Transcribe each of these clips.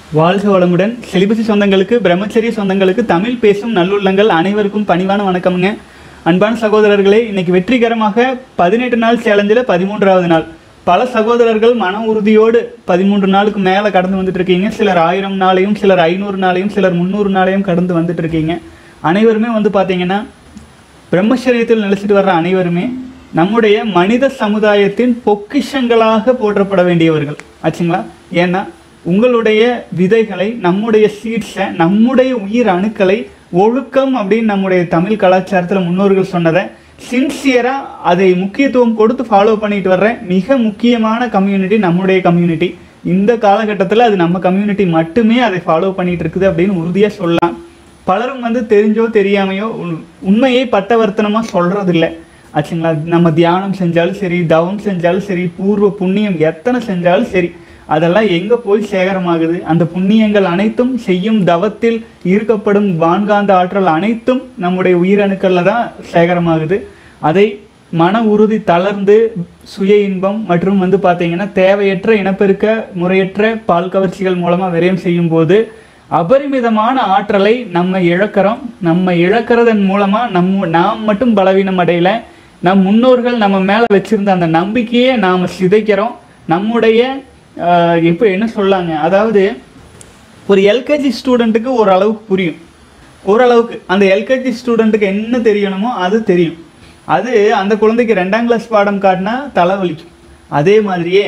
வாழ்க வளமுடன் செலிபசி சொந்தங்களுக்கு பிரம்மச்சரிய சொந்தங்களுக்கு தமிழ் பேசும் நல்லுள்ளங்கள் அனைவருக்கும் பணிவான வணக்கம்ங்க அன்பான சகோதரர்களே இன்னைக்கு வெற்றிகரமாக பதினெட்டு நாள் சேலஞ்சில் பதிமூன்றாவது நாள் பல சகோதரர்கள் மன உறுதியோடு பதிமூன்று நாளுக்கு மேலே கடந்து வந்துட்டு இருக்கீங்க சிலர் ஆயிரம் நாளையும் சிலர் ஐநூறு நாளையும் சிலர் முந்நூறு நாளையும் கடந்து வந்துட்டு இருக்கீங்க அனைவருமே வந்து பார்த்தீங்கன்னா பிரம்மச்சரியத்தில் நிலைச்சிட்டு வர்ற அனைவருமே நம்முடைய மனித சமுதாயத்தின் பொக்கிஷங்களாக போற்றப்பட வேண்டியவர்கள் ஆச்சுங்களா ஏன்னா உங்களுடைய விதைகளை நம்முடைய சீட்ஸை நம்முடைய உயிர் அணுக்களை ஒழுக்கம் அப்படின்னு நம்முடைய தமிழ் கலாச்சாரத்தில் முன்னோர்கள் சொன்னதை சின்சியராக அதை முக்கியத்துவம் கொடுத்து ஃபாலோ பண்ணிட்டு வர்ற மிக முக்கியமான கம்யூனிட்டி நம்முடைய கம்யூனிட்டி இந்த காலகட்டத்தில் அது நம்ம கம்யூனிட்டி மட்டுமே அதை ஃபாலோ பண்ணிட்டு இருக்குது அப்படின்னு உறுதியாக சொல்லலாம் பலரும் வந்து தெரிஞ்சோ தெரியாமையோ உண்- உண்மையை பட்டவர்த்தனமாக சொல்றதில்ல ஆச்சுங்களா நம்ம தியானம் செஞ்சாலும் சரி தவம் செஞ்சாலும் சரி பூர்வ புண்ணியம் எத்தனை செஞ்சாலும் சரி அதெல்லாம் எங்கே போய் சேகரமாகுது அந்த புண்ணியங்கள் அனைத்தும் செய்யும் தவத்தில் ஈர்க்கப்படும் வான்காந்த ஆற்றல் அனைத்தும் நம்முடைய உயிரணுக்களில் தான் சேகரமாகுது அதை மன உறுதி தளர்ந்து சுய இன்பம் மற்றும் வந்து பார்த்தீங்கன்னா தேவையற்ற இனப்பெருக்க முறையற்ற பால் கவர்ச்சிகள் மூலமாக விரயம் செய்யும் போது அபரிமிதமான ஆற்றலை நம்ம இழக்கிறோம் நம்ம இழக்கிறதன் மூலமா நம்ம நாம் மட்டும் பலவீனம் அடையல நம் முன்னோர்கள் நம்ம மேல வச்சிருந்த அந்த நம்பிக்கையை நாம சிதைக்கிறோம் நம்முடைய ஆஹ், இப்போ என்ன சொல்லாங்க அதாவது ஒரு எல்கேஜி ஸ்டூடெண்ட்டுக்கு ஓரளவுக்கு புரியும் ஓரளவுக்கு அந்த எல்கேஜி ஸ்டூடெண்ட்டுக்கு என்ன தெரியணுமோ அது தெரியும் அது அந்த குழந்தைக்கு ரெண்டாம் கிளாஸ் பாடம் காட்டினா தலைவலிக்கும் அதே மாதிரியே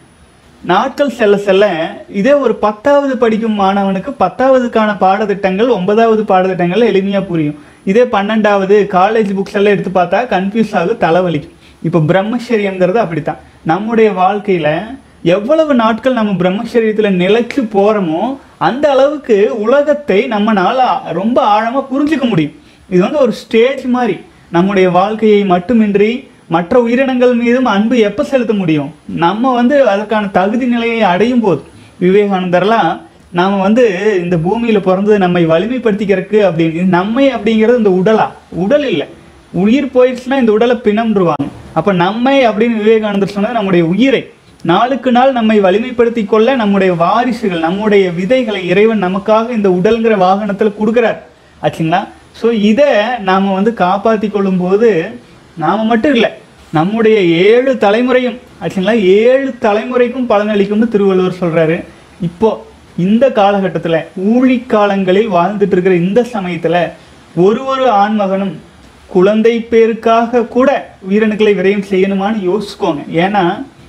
நாட்கள் செல்ல செல்ல இதே ஒரு பத்தாவது படிக்கும் மாணவனுக்கு பத்தாவதுக்கான பாடத்திட்டங்கள் ஒன்பதாவது பாடத்திட்டங்கள் எளிமையாக புரியும் இதே பன்னெண்டாவது காலேஜ் புக்ஸ் எல்லாம் எடுத்து பார்த்தா கன்ஃபியூஸ் ஆகும் தலைவலிக்கும் இப்போ பிரம்மச்சரியங்கிறது அப்படித்தான் நம்முடைய வாழ்க்கையில் எவ்வளவு நாட்கள் நம்ம பிரம்மச்சரியத்தில் நிலைச்சு போகிறோமோ அந்த அளவுக்கு உலகத்தை நம்மனால ரொம்ப ஆழமாக புரிஞ்சுக்க முடியும் இது வந்து ஒரு ஸ்டேஜ் மாதிரி நம்முடைய வாழ்க்கையை மட்டுமின்றி மற்ற உயிரினங்கள் மீதும் அன்பு எப்போ செலுத்த முடியும் நம்ம வந்து அதற்கான தகுதி நிலையை அடையும் போது விவேகானந்தர்லாம் நாம் வந்து இந்த பூமியில் பிறந்தது நம்மை வலிமைப்படுத்திக்கிறதுக்கு அப்படின்னு இது நம்மை அப்படிங்கிறது இந்த உடலா உடல் இல்லை உயிர் போயிடுச்சுன்னா இந்த உடலை பிணம்ன்றுவாங்க அப்போ நம்மை அப்படின்னு விவேகானந்தர் சொன்னது நம்முடைய உயிரை நாளுக்கு நாள் நம்மை வலிமைப்படுத்தி கொள்ள நம்முடைய வாரிசுகள் நம்முடைய விதைகளை இறைவன் நமக்காக இந்த உடல்ங்கிற வாகனத்தில் கொடுக்குறார் ஆச்சுங்களா ஸோ இதை நாம் வந்து காப்பாற்றி கொள்ளும்போது நாம் மட்டும் இல்லை நம்முடைய ஏழு தலைமுறையும் ஆச்சுங்களா ஏழு தலைமுறைக்கும் பலனளிக்கும்னு திருவள்ளுவர் சொல்கிறாரு இப்போ இந்த காலகட்டத்தில் ஊழிக்காலங்களில் வாழ்ந்துட்டு இருக்கிற இந்த சமயத்தில் ஒரு ஒரு ஆண்மகனும் குழந்தை பேருக்காக கூட உயிரணுக்களை விரயம் செய்யணுமான்னு யோசிச்சுக்கோங்க ஏன்னா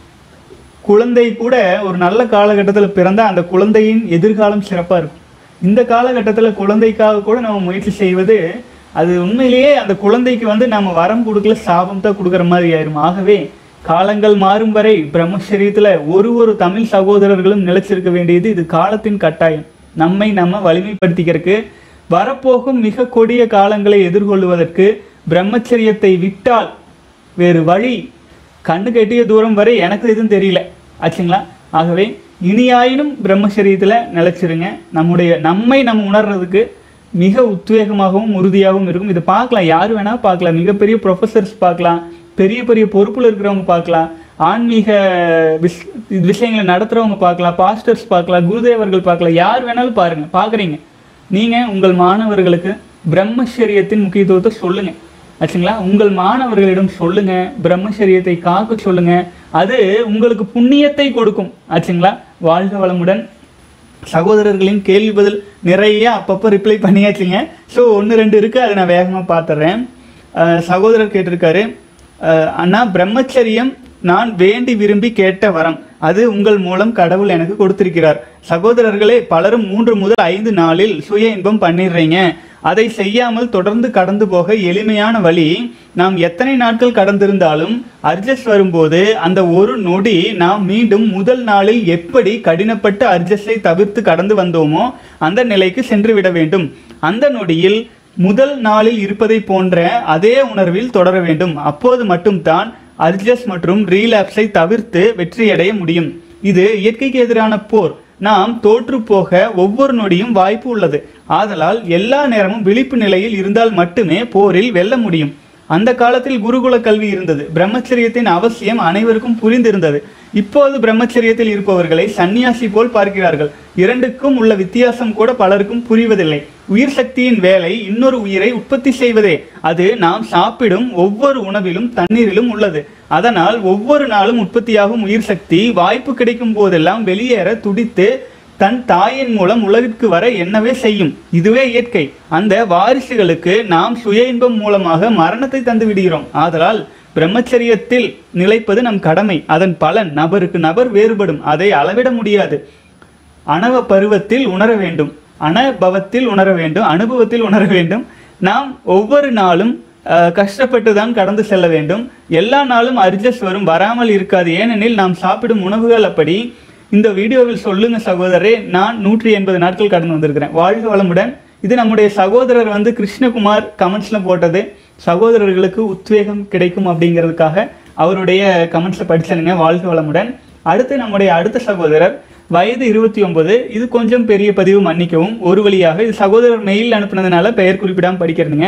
குழந்தை கூட ஒரு நல்ல காலகட்டத்தில் பிறந்தா அந்த குழந்தையின் எதிர்காலம் சிறப்பாக இருக்கும் இந்த காலகட்டத்தில் குழந்தைக்காக கூட நம்ம முயற்சி செய்வது அது உண்மையிலேயே அந்த குழந்தைக்கு வந்து நம்ம வரம் கொடுக்கல சாபம் தான் கொடுக்குற மாதிரி ஆயிரும் ஆகவே காலங்கள் மாறும் வரை பிரம்மச்சரியத்தில் ஒரு ஒரு தமிழ் சகோதரர்களும் நிலைச்சிருக்க வேண்டியது இது காலத்தின் கட்டாயம் நம்மை நம்ம வலிமைப்படுத்திக்கிறதுக்கு வரப்போகும் மிக கொடிய காலங்களை எதிர்கொள்வதற்கு பிரம்மச்சரியத்தை விட்டால் வேறு வழி கண்ணு கெட்டிய தூரம் வரை எனக்கு எதுவும் தெரியல ஆச்சுங்களா ஆகவே இனியாயினும் பிரம்மச்சரியத்தில் நிலைச்சிருங்க நம்முடைய நம்மை நம்ம உணர்றதுக்கு மிக உத்வேகமாகவும் உறுதியாகவும் இருக்கும் இதை பார்க்கலாம் யார் வேணால் பார்க்கலாம் மிகப்பெரிய ப்ரொஃபஸர்ஸ் பார்க்கலாம் பெரிய பெரிய பொறுப்பில் இருக்கிறவங்க பார்க்கலாம் ஆன்மீக விஷ் விஷயங்களை நடத்துகிறவங்க பார்க்கலாம் பாஸ்டர்ஸ் பார்க்கலாம் குருதேவர்கள் பார்க்கலாம் யார் வேணாலும் பாருங்கள் பார்க்குறீங்க நீங்கள் உங்கள் மாணவர்களுக்கு பிரம்மச்சரியத்தின் முக்கியத்துவத்தை சொல்லுங்கள் ஆச்சுங்களா உங்கள் மாணவர்களிடம் சொல்லுங்க பிரம்மச்சரியத்தை காக்க சொல்லுங்க அது உங்களுக்கு புண்ணியத்தை கொடுக்கும் ஆச்சுங்களா வாழ்க வளமுடன் சகோதரர்களின் கேள்வி பதில் நிறைய அப்பப்போ ரிப்ளை பண்ணியாச்சுங்க ஸோ ஒன்று ரெண்டு இருக்குது அதை நான் வேகமாக பார்த்துட்றேன் அஹ் சகோதரர் கேட்டிருக்காரு அஹ் அண்ணா பிரம்மச்சரியம் நான் வேண்டி விரும்பி கேட்ட வரம் அது உங்கள் மூலம் கடவுள் எனக்கு கொடுத்திருக்கிறார் சகோதரர்களே பலரும் மூன்று முதல் ஐந்து நாளில் சுய இன்பம் பண்ணிடுறீங்க அதை செய்யாமல் தொடர்ந்து கடந்து போக எளிமையான வழி நாம் எத்தனை நாட்கள் கடந்திருந்தாலும் அர்ஜஸ் வரும்போது அந்த ஒரு நொடி நாம் மீண்டும் முதல் நாளில் எப்படி கடினப்பட்டு அர்ஜஸை தவிர்த்து கடந்து வந்தோமோ அந்த நிலைக்கு சென்று விட வேண்டும் அந்த நொடியில் முதல் நாளில் இருப்பதை போன்ற அதே உணர்வில் தொடர வேண்டும் அப்போது மட்டும்தான் அர்ஜஸ் மற்றும் ரீலாப்ஸை தவிர்த்து வெற்றியடைய முடியும் இது இயற்கைக்கு எதிரான போர் நாம் தோற்று போக ஒவ்வொரு நொடியும் வாய்ப்பு உள்ளது ஆதலால் எல்லா நேரமும் விழிப்பு நிலையில் இருந்தால் மட்டுமே போரில் வெல்ல முடியும் அந்த காலத்தில் குருகுல கல்வி இருந்தது பிரம்மச்சரியத்தின் அவசியம் அனைவருக்கும் புரிந்திருந்தது இப்போது பிரம்மச்சரியத்தில் இருப்பவர்களை சன்னியாசி போல் பார்க்கிறார்கள் இரண்டுக்கும் உள்ள வித்தியாசம் கூட பலருக்கும் புரிவதில்லை உயிர் சக்தியின் வேலை இன்னொரு உயிரை உற்பத்தி செய்வதே அது நாம் சாப்பிடும் ஒவ்வொரு உணவிலும் தண்ணீரிலும் உள்ளது அதனால் ஒவ்வொரு நாளும் உற்பத்தியாகும் உயிர் சக்தி வாய்ப்பு கிடைக்கும் போதெல்லாம் வெளியேற துடித்து தன் தாயின் மூலம் உலகிற்கு வர என்னவே செய்யும் இதுவே இயற்கை அந்த வாரிசுகளுக்கு நாம் சுய இன்பம் மூலமாக மரணத்தை தந்து விடுகிறோம் ஆதலால் பிரம்மச்சரியத்தில் நிலைப்பது நம் கடமை அதன் பலன் நபருக்கு நபர் வேறுபடும் அதை அளவிட முடியாது அனவ பருவத்தில் உணர வேண்டும் அனபவத்தில் உணர வேண்டும் அனுபவத்தில் உணர வேண்டும் நாம் ஒவ்வொரு நாளும் அஹ், கஷ்டப்பட்டு தான் கடந்து செல்ல வேண்டும் எல்லா நாளும் அர்ஜஸ் வரும் வராமல் இருக்காது ஏனெனில் நாம் சாப்பிடும் உணவுகள் அப்படி இந்த வீடியோவில் சொல்லுங்க சகோதரரே நான் நூற்றி எண்பது நாட்கள் கடந்து வந்திருக்கிறேன் வாழ்க வளமுடன் இது நம்முடைய சகோதரர் வந்து கிருஷ்ணகுமார் கமெண்ட்ஸ்ல போட்டது சகோதரர்களுக்கு உத்வேகம் கிடைக்கும் அப்படிங்கிறதுக்காக அவருடைய கமெண்ட்ஸ்ல படிச்சனுங்க வாழ்க வளமுடன் அடுத்து நம்முடைய அடுத்த சகோதரர் வயது இருபத்தி ஒன்பது இது கொஞ்சம் பெரிய பதிவு மன்னிக்கவும் ஒரு வழியாக இது சகோதரர் மெயில் அனுப்புனதுனால பெயர் குறிப்பிடாம படிக்கிறதுங்க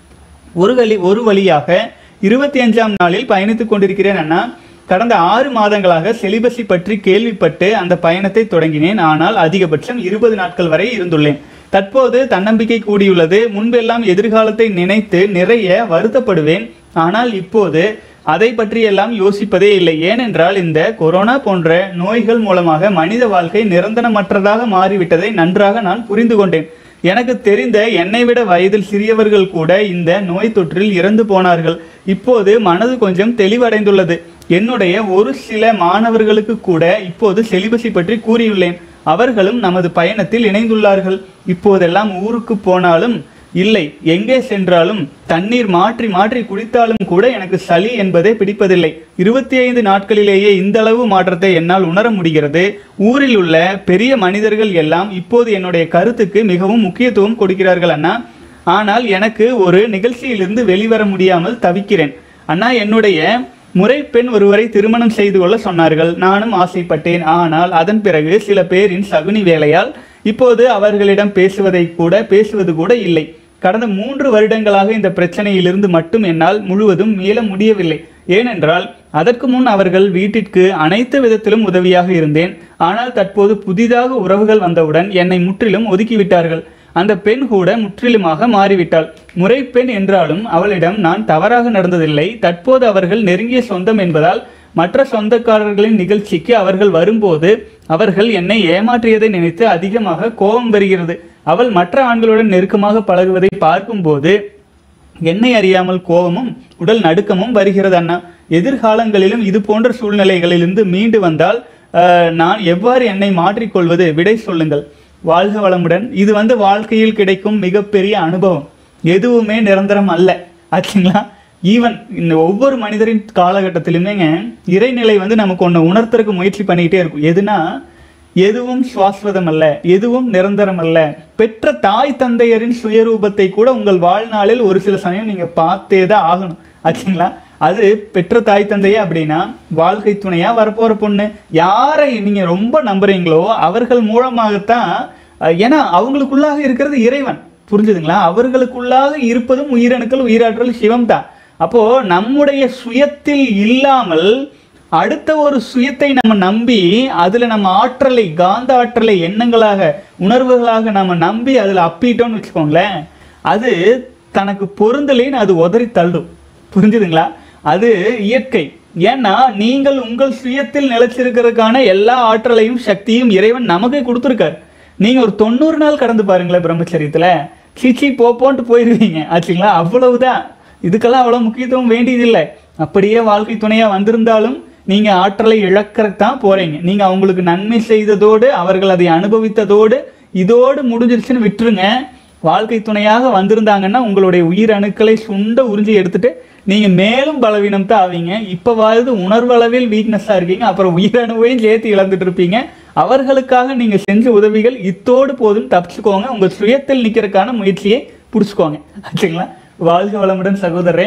ஒரு வழி ஒரு வழியாக இருபத்தி அஞ்சாம் நாளில் பயணித்துக் கொண்டிருக்கிறேன் அண்ணா கடந்த ஆறு மாதங்களாக செலிபஸை பற்றி கேள்விப்பட்டு அந்த பயணத்தை தொடங்கினேன் ஆனால் அதிகபட்சம் இருபது நாட்கள் வரை இருந்துள்ளேன் தற்போது தன்னம்பிக்கை கூடியுள்ளது முன்பெல்லாம் எதிர்காலத்தை நினைத்து நிறைய வருத்தப்படுவேன் ஆனால் இப்போது அதை பற்றியெல்லாம் யோசிப்பதே இல்லை ஏனென்றால் இந்த கொரோனா போன்ற நோய்கள் மூலமாக மனித வாழ்க்கை நிரந்தரமற்றதாக மாறிவிட்டதை நன்றாக நான் புரிந்து கொண்டேன் எனக்கு தெரிந்த என்னை விட வயதில் சிறியவர்கள் கூட இந்த நோய் தொற்றில் இறந்து போனார்கள் இப்போது மனது கொஞ்சம் தெளிவடைந்துள்ளது என்னுடைய ஒரு சில மாணவர்களுக்கு கூட இப்போது செலிபஸை பற்றி கூறியுள்ளேன் அவர்களும் நமது பயணத்தில் இணைந்துள்ளார்கள் இப்போதெல்லாம் ஊருக்கு போனாலும் இல்லை எங்கே சென்றாலும் தண்ணீர் மாற்றி மாற்றி குடித்தாலும் கூட எனக்கு சளி என்பதே பிடிப்பதில்லை இருபத்தி ஐந்து நாட்களிலேயே இந்த அளவு மாற்றத்தை என்னால் உணர முடிகிறது ஊரில் உள்ள பெரிய மனிதர்கள் எல்லாம் இப்போது என்னுடைய கருத்துக்கு மிகவும் முக்கியத்துவம் கொடுக்கிறார்கள் அண்ணா ஆனால் எனக்கு ஒரு நிகழ்ச்சியிலிருந்து வெளிவர முடியாமல் தவிக்கிறேன் அண்ணா என்னுடைய முறைப்பெண் ஒருவரை திருமணம் செய்து கொள்ள சொன்னார்கள் நானும் ஆசைப்பட்டேன் ஆனால் அதன் பிறகு சில பேரின் சகுனி வேலையால் இப்போது அவர்களிடம் பேசுவதை கூட பேசுவது கூட இல்லை கடந்த மூன்று வருடங்களாக இந்த பிரச்சனையிலிருந்து மட்டும் என்னால் முழுவதும் மீள முடியவில்லை ஏனென்றால் அதற்கு முன் அவர்கள் வீட்டிற்கு அனைத்து விதத்திலும் உதவியாக இருந்தேன் ஆனால் தற்போது புதிதாக உறவுகள் வந்தவுடன் என்னை முற்றிலும் ஒதுக்கிவிட்டார்கள் அந்த பெண் கூட முற்றிலுமாக மாறிவிட்டாள் முறைப்பெண் என்றாலும் அவளிடம் நான் தவறாக நடந்ததில்லை தற்போது அவர்கள் நெருங்கிய சொந்தம் என்பதால் மற்ற சொந்தக்காரர்களின் நிகழ்ச்சிக்கு அவர்கள் வரும்போது அவர்கள் என்னை ஏமாற்றியதை நினைத்து அதிகமாக கோபம் வருகிறது அவள் மற்ற ஆண்களுடன் நெருக்கமாக பழகுவதை பார்க்கும்போது என்னை அறியாமல் கோபமும் உடல் நடுக்கமும் வருகிறது அண்ணா எதிர்காலங்களிலும் இது போன்ற சூழ்நிலைகளிலிருந்து மீண்டு வந்தால் அஹ், நான் எவ்வாறு என்னை மாற்றிக்கொள்வது விடை சொல்லுங்கள் வாழ்க வளமுடன் இது வந்து வாழ்க்கையில் கிடைக்கும் மிகப்பெரிய அனுபவம் எதுவுமே நிரந்தரம் அல்ல ஆச்சுங்களா ஈவன் இந்த ஒவ்வொரு மனிதரின் காலகட்டத்திலுமேங்க இறைநிலை வந்து நமக்கு ஒன்று உணர்த்துறதுக்கு முயற்சி பண்ணிக்கிட்டே இருக்கும் எதுனா எதுவும் சுவாஸ்வதம் அல்ல எதுவும் நிரந்தரம் அல்ல பெற்ற தாய் தந்தையரின் சுயரூபத்தை கூட உங்கள் வாழ்நாளில் ஒரு சில சமயம் நீங்க பார்த்தே தான் ஆகணும் ஆச்சுங்களா அது பெற்ற தாய் தந்தையே அப்படின்னா வாழ்க்கை துணையா வரப்போற பொண்ணு யாரை நீங்க ரொம்ப நம்புறீங்களோ அவர்கள் மூலமாகத்தான் அஹ், ஏன்னா அவங்களுக்குள்ளாக இருக்கிறது இறைவன் புரிஞ்சுதுங்களா அவர்களுக்குள்ளாக இருப்பதும் உயிரணுக்கள் உயிராற்றல் சிவம் தான் அப்போ நம்முடைய சுயத்தில் இல்லாமல் அடுத்த ஒரு சுயத்தை நம்ம நம்பி அதுல நம்ம ஆற்றலை காந்த ஆற்றலை எண்ணங்களாக உணர்வுகளாக நம்ம நம்பி அதுல அப்பிட்டோம்னு வச்சுக்கோங்களேன் அது தனக்கு பொருந்தலைன்னு அது உதறி தள்ளும் புரிஞ்சுதுங்களா அது இயற்கை ஏன்னா நீங்கள் உங்கள் சுயத்தில் நிலைச்சிருக்கிறதுக்கான எல்லா ஆற்றலையும் சக்தியும் இறைவன் நமக்கு கொடுத்துருக்காரு நீங்க ஒரு தொண்ணூறு நாள் கடந்து பாருங்களேன் பிரம்மச்சரியத்துல சிச்சி போப்போன்ட்டு போயிருவீங்க ஆச்சுங்களா அவ்வளவுதான் இதுக்கெல்லாம் அவ்வளவு முக்கியத்துவம் வேண்டியதில்லை அப்படியே வாழ்க்கை துணையா வந்திருந்தாலும் நீங்க ஆற்றலை இழக்கறதுக்கு தான் போறீங்க நீங்க அவங்களுக்கு நன்மை செய்ததோடு அவர்கள் அதை அனுபவித்ததோடு இதோடு முடிஞ்சிருச்சுன்னு விட்டுருங்க வாழ்க்கை துணையாக வந்திருந்தாங்கன்னா உங்களுடைய உயிர் அணுக்களை சுண்ட உறிஞ்சி எடுத்துட்டு நீங்க மேலும் பலவீனம் தான் ஆவீங்க இப்பவாவது உணர்வளவில் வீக்னஸா இருக்கீங்க அப்புறம் உயிரணுவையும் சேர்த்து இழந்துட்டு இருப்பீங்க அவர்களுக்காக நீங்க செஞ்ச உதவிகள் இத்தோடு போதும் தப்பிச்சுக்கோங்க உங்க சுயத்தில் நிக்கிறதுக்கான முயற்சியை பிடிச்சுக்கோங்க ஆச்சுங்களா வாழ்க வளமுடன் சகோதரரே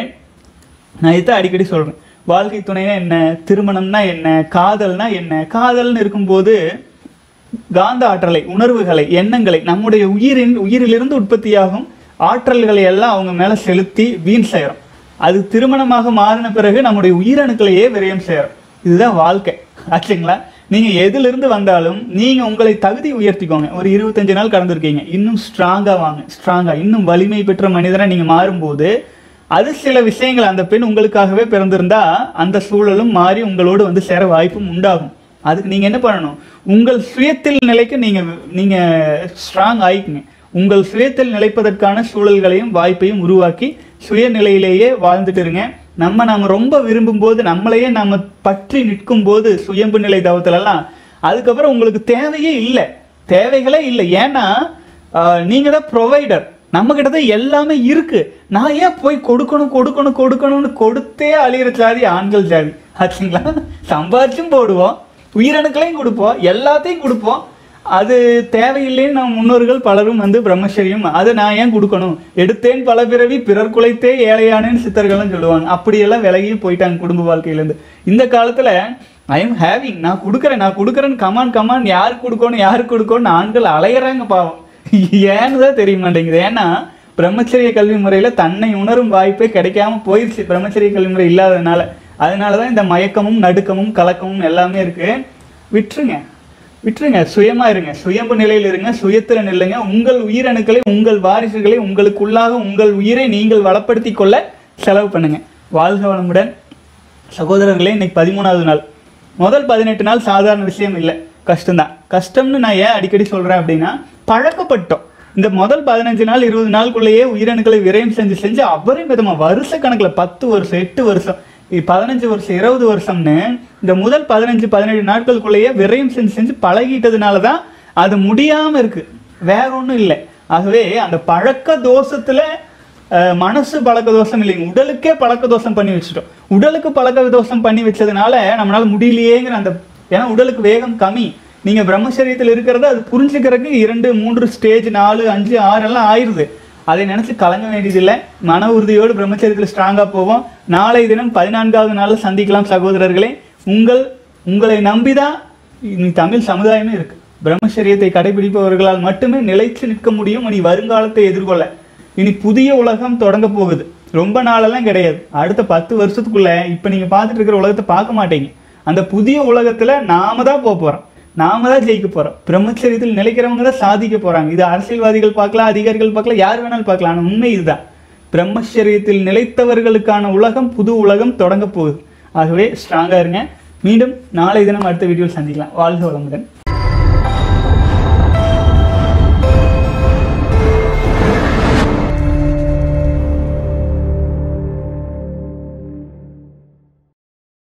நான் இதை அடிக்கடி சொல்றேன் வாழ்க்கை துணைனா என்ன திருமணம்னா என்ன காதல்னா என்ன காதல்னு இருக்கும்போது காந்த ஆற்றலை உணர்வுகளை எண்ணங்களை நம்முடைய உயிரின் உயிரிலிருந்து உற்பத்தியாகும் ஆற்றல்களை எல்லாம் அவங்க மேல செலுத்தி வீண் செய்கிறோம் அது திருமணமாக மாறின பிறகு நம்முடைய உயிரணுக்களையே விரயம் சேரும் இதுதான் வாழ்க்கை ஆச்சுங்களா நீங்க எதுல இருந்து வந்தாலும் நீங்க உங்களை தகுதி உயர்த்திக்கோங்க ஒரு இருபத்தஞ்சு நாள் கடந்திருக்கீங்க இன்னும் ஸ்ட்ராங்கா வாங்க ஸ்ட்ராங்கா இன்னும் வலிமை பெற்ற மனிதனா நீங்க மாறும்போது அது சில விஷயங்கள் அந்த பெண் உங்களுக்காகவே பிறந்திருந்தா அந்த சூழலும் மாறி உங்களோடு வந்து சேர வாய்ப்பும் உண்டாகும் அதுக்கு நீங்க என்ன பண்ணணும் உங்கள் சுயத்தில் நிலைக்கு நீங்க நீங்க ஸ்ட்ராங் ஆயிக்குங்க உங்கள் சுயத்தில் நிலைப்பதற்கான சூழல்களையும் வாய்ப்பையும் உருவாக்கி சுயநிலையிலேயே வாழ்ந்துட்டு இருங்க நம்ம நாம ரொம்ப விரும்பும் போது நம்மளையே நாம பற்றி நிற்கும் போது சுயம்பு நிலை தவத்திலெல்லாம் அதுக்கப்புறம் உங்களுக்கு தேவையே இல்லை தேவைகளே இல்லை ஏன்னா ஆஹ், நீங்க தான் ப்ரொவைடர் நம்ம கிட்ட தான் எல்லாமே இருக்கு நான் ஏன் போய் கொடுக்கணும் கொடுக்கணும் கொடுக்கணும்னு கொடுத்தே அழியிற ஜாதி ஆண்கள் ஜாதி ஆச்சுங்களா சம்பாதிச்சும் போடுவோம் உயிரணுக்களையும் கொடுப்போம் எல்லாத்தையும் கொடுப்போம் அது தேவையில்லைன்னு நம்ம முன்னோர்கள் பலரும் வந்து பிரம்மச்சரியம் அதை நான் ஏன் கொடுக்கணும் எடுத்தேன் பல பிறவி பிறர் குலைத்தே ஏழையானேன்னு சித்தர்களும் சொல்லுவாங்க அப்படியெல்லாம் விலகி போயிட்டாங்க குடும்ப வாழ்க்கையிலேருந்து இந்த காலத்துல ஐ எம் ஹேவிங் நான் கொடுக்குறேன் நான் கொடுக்குறேன்னு கமான் கமான் யாருக்கு கொடுக்கணும் யாருக்கு கொடுக்கணும்னு ஆண்கள் அலையிறாங்க பாவம் ஏன்னு தான் தெரிய மாட்டேங்குது ஏன்னா பிரம்மச்சரிய கல்வி முறையில தன்னை உணரும் வாய்ப்பே கிடைக்காம போயிடுச்சு பிரம்மச்சரிய கல்வி முறை இல்லாததுனால அதனாலதான் இந்த மயக்கமும் நடுக்கமும் கலக்கமும் எல்லாமே இருக்கு விட்டுருங்க விட்டுருங்க சுயமா இருங்க சுயம்பு நிலையில் இருங்க சுயத்துல நில்லுங்க உங்கள் உயிரணுக்களை உங்கள் வாரிசுகளை உங்களுக்குள்ளாக உங்கள் உயிரை நீங்கள் வளப்படுத்தி கொள்ள செலவு பண்ணுங்க வாழ்க வளமுடன் சகோதரர்களே இன்னைக்கு பதிமூணாவது நாள் முதல் பதினெட்டு நாள் சாதாரண விஷயம் இல்லை கஷ்டம்தான் கஷ்டம்னு நான் ஏன் அடிக்கடி சொல்றேன் அப்படின்னா பழக்கப்பட்டோம் இந்த முதல் பதினஞ்சு நாள் இருபது நாளுக்குள்ளேயே உயிரணுக்களை விரயம் செஞ்சு செஞ்சு அபரிமிதமா வருஷ கணக்குல பத்து வருஷம் எட்டு வருஷம் இ- பதினஞ்சு வருஷம் இருபது வருஷம்னு இந்த முதல் பதினஞ்சு பதினேழு நாட்களுக்குள்ளேயே விரயம் செஞ்சு செஞ்சு பழகிட்டதுனால தான் அது முடியாம இருக்கு வேற ஒண்ணும் இல்லை ஆகவே அந்த பழக்க தோஷத்துல அஹ், மனசு பழக்க தோஷம் இல்லைங்க உடலுக்கே பழக்க தோஷம் பண்ணி வச்சுட்டோம் உடலுக்கு பழக்க தோஷம் பண்ணி வச்சதுனால நம்மளால முடியலையேங்கிற அந்த ஏன்னா உடலுக்கு வேகம் கம்மி நீங்க பிரம்மச்சரியத்தில் இருக்கிறத அது புரிஞ்சுக்கிறதுக்கு இரண்டு மூன்று ஸ்டேஜ் நாலு அஞ்சு ஆறு எல்லாம் ஆயிருது அதை நினைச்சு கலங்க வேண்டியதில்லை மன உறுதியோடு பிரம்மச்சரியத்தில் ஸ்ட்ராங்கா போவோம் நாளை தினம் பதினான்காவது நாள்ல சந்திக்கலாம் சகோதரர்களே உங்கள் உங்களை நம்பிதான் இனி தமிழ் சமுதாயமே இருக்கு பிரம்மச்சரியத்தை கடைபிடிப்பவர்களால் மட்டுமே நிலைத்து நிற்க முடியும் இனி வருங்காலத்தை எதிர்கொள்ள இனி புதிய உலகம் தொடங்க போகுது ரொம்ப நாளெல்லாம் கிடையாது அடுத்த பத்து வருஷத்துக்குள்ள இப்ப நீங்க பார்த்துட்டு இருக்கிற உலகத்தை பார்க்க மாட்டீங்க அந்த புதிய உலகத்துல நாம தான் போக போறோம் நாம தான் ஜெயிக்க போறோம் பிரம்மச்சரியத்தில் நிலைக்கிறவங்க தான் சாதிக்க போறாங்க இது அரசியல்வாதிகள் பார்க்கலாம் அதிகாரிகள் பார்க்கலாம் யார் வேணாலும் பார்க்கலாம் ஆனா உண்மை இதுதான் பிரம்மச்சரியத்தில் நிலைத்தவர்களுக்கான உலகம் புது உலகம் தொடங்க போகுது ஆகவே ஸ்ட்ராங்கா இருங்க மீண்டும் நாளை தினம் அடுத்த வீடியோவில் சந்திக்கலாம் வாழ்க வளமுடன்